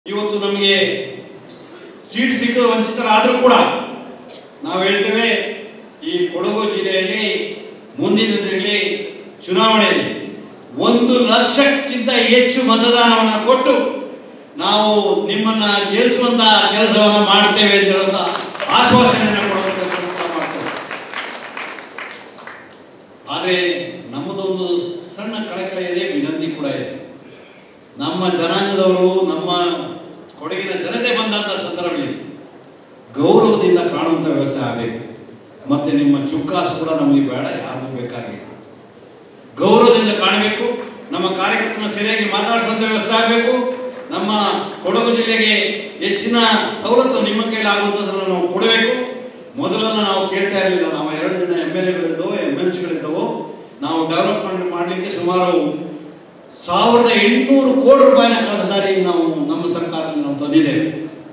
ಇವತ್ತು ನಮಗೆ ಸೀಟ್ ಸಿಕ್ಕ ವಂಚಿತರಾದರೂ ಕೂಡ ನಾವು ಹೇಳ್ತೇವೆ ಈ ಕೊಡಗು ಜಿಲ್ಲೆಯಲ್ಲಿ ಮುಂದಿನ ದಿನಗಳಲ್ಲಿ ಚುನಾವಣೆಯಲ್ಲಿ ಒಂದು ಲಕ್ಷಕ್ಕಿಂತ ಹೆಚ್ಚು ಮತದಾನವನ್ನು ಕೊಟ್ಟು ನಾವು ನಿಮ್ಮನ್ನ ಗೆಲ್ಲಿಸುವಂತ ಕೆಲಸವನ್ನು ಮಾಡ್ತೇವೆ ಅಂತ ಹೇಳುವಂತ ಆಶ್ವಾಸನೆಯನ್ನು ಕೊಡುವಂತ ಕೆಲಸವನ್ನು ಮಾಡ್ತೇವೆ ಆದರೆ ನಮ್ಮದೊಂದು ಸಣ್ಣ ಕಳಕಳ ಇದೆ ವಿನಂತಿ ಕೂಡ ಇದೆ ನಮ್ಮ ಜನಾಂಗದವರು ನಮ್ಮ ಕೊಡಗಿನ ಜನತೆ ಬಂದಂಥ ಸಂದರ್ಭದಲ್ಲಿ ಗೌರವದಿಂದ ಕಾಣುವಂಥ ವ್ಯವಸ್ಥೆ ಆಗಬೇಕು ಮತ್ತೆ ನಿಮ್ಮ ಚುಕ್ಕಾಸು ಕೂಡ ನಮಗೆ ಬೇಡ ಯಾರಿಗೂ ಬೇಕಾಗಿಲ್ಲ ಗೌರವದಿಂದ ಕಾಣಬೇಕು ನಮ್ಮ ಕಾರ್ಯಕರ್ತನ ಸರಿಯಾಗಿ ಮಾತಾಡಿಸುವಂಥ ವ್ಯವಸ್ಥೆ ಆಗಬೇಕು ನಮ್ಮ ಕೊಡಗು ಜಿಲ್ಲೆಗೆ ಹೆಚ್ಚಿನ ಸವಲತ್ತು ನಿಮ್ಮ ಕೈಲಿ ಆಗುವಂಥದ್ದನ್ನು ನಾವು ಕೊಡಬೇಕು ಮೊದಲೆಲ್ಲ ನಾವು ಕೇಳ್ತಾ ಇರಲಿಲ್ಲ ನಾವು ಎರಡು ಜನ ಎಮ್ ಎಲ್ ಎಗಳಿದ್ದವು ಎಮ್ ಎಲ್ ಸಿಗಳಿದ್ದವು ನಾವು ಡೆವಲಪ್ಮೆಂಟ್ ಮಾಡಲಿಕ್ಕೆ ಸುಮಾರು ಸಾವಿರದ ಎಂಟುನೂರು ಕೋಟಿ ರೂಪಾಯಿನ ಕಳೆದ ಸಾರಿ ನಾವು ನಮ್ಮ ಸರ್ಕಾರದಲ್ಲಿ ನಾವು ತಂದಿದ್ದೇವೆ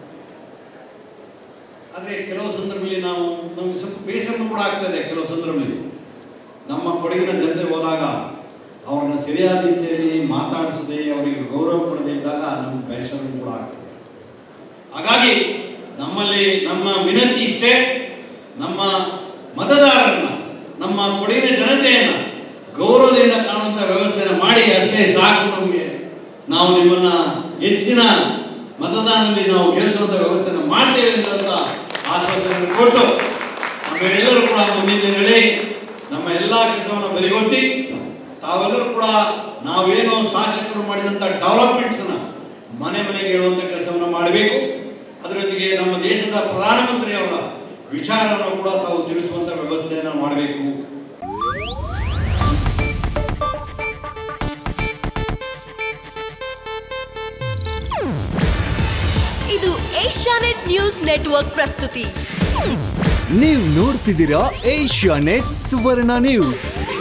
ಆದರೆ ಕೆಲವು ಸಂದರ್ಭದಲ್ಲಿ ನಾವು ನಮಗೆ ಸ್ವಲ್ಪ ಬೇಸರ ಕೂಡ ಆಗ್ತದೆ ಕೆಲವು ಸಂದರ್ಭದಲ್ಲಿ ನಮ್ಮ ಕೊಡಗಿನ ಜನತೆ ಹೋದಾಗ ಅವ್ರನ್ನ ಸರಿಯಾದ ರೀತಿಯಲ್ಲಿ ಮಾತಾಡಿಸದೆ ಅವರಿಗೆ ಗೌರವ ಕೊಡದೇ ಇದ್ದಾಗ ನಮ್ಗೆ ಬೇಸರ ಕೂಡ ಆಗ್ತದೆ ಹಾಗಾಗಿ ನಮ್ಮಲ್ಲಿ ನಮ್ಮ ವಿನಂತಿ ಇಷ್ಟೇ ನಮ್ಮ ಮತದಾರರನ್ನ ನಮ್ಮ ಕೊಡಗಿನ ಜನತೆಯನ್ನ ಗೌರವದಿಂದ ಕಾಣುವಂಥ ವ್ಯವಸ್ಥೆಯನ್ನು ಮಾಡಿ ಅಷ್ಟೇ ಸಾಕು ನಮಗೆ ನಾವು ನಿಮ್ಮನ್ನ ಹೆಚ್ಚಿನ ಮತದಾನದಲ್ಲಿ ನಾವು ಗೆಲ್ಲಿಸುವಂಥ ವ್ಯವಸ್ಥೆಯನ್ನು ಮಾಡ್ತೇವೆ ಅಂತ ಆಶ್ವಾಸನೆಯನ್ನು ಕೊಟ್ಟು ನಮ್ಮೆಲ್ಲರೂ ಕೂಡ ಮುಂದಿನ ದಿನಗಳಲ್ಲಿ ನಮ್ಮ ಎಲ್ಲ ಕೆಲಸವನ್ನು ಬದಿಗೊತ್ತಿ ತಾವೆಲ್ಲರೂ ಕೂಡ ನಾವೇನು ಶಾಸಕರು ಮಾಡಿದಂಥ ಡೆವಲಪ್ಮೆಂಟ್ಸನ್ನ ಮನೆ ಮನೆಗೆ ಹೇಳುವಂಥ ಕೆಲಸವನ್ನು ಮಾಡಬೇಕು ಅದರ ಜೊತೆಗೆ ನಮ್ಮ ದೇಶದ ಪ್ರಧಾನಮಂತ್ರಿಯವರ ವಿಚಾರವನ್ನು ಕೂಡ ತಾವು ತಿಳಿಸುವಂಥ ವ್ಯವಸ್ಥೆಯನ್ನು ಮಾಡಬೇಕು ಇದು ಏಷ್ಯಾನೆಟ್ ನ್ಯೂಸ್ ನೆಟ್ವರ್ಕ್ ಪ್ರಸ್ತುತಿ ನೀವು ನೋಡ್ತಿದ್ದೀರಾ ಏಷ್ಯಾ ನೆಟ್ ಸುವರ್ಣ ನ್ಯೂಸ್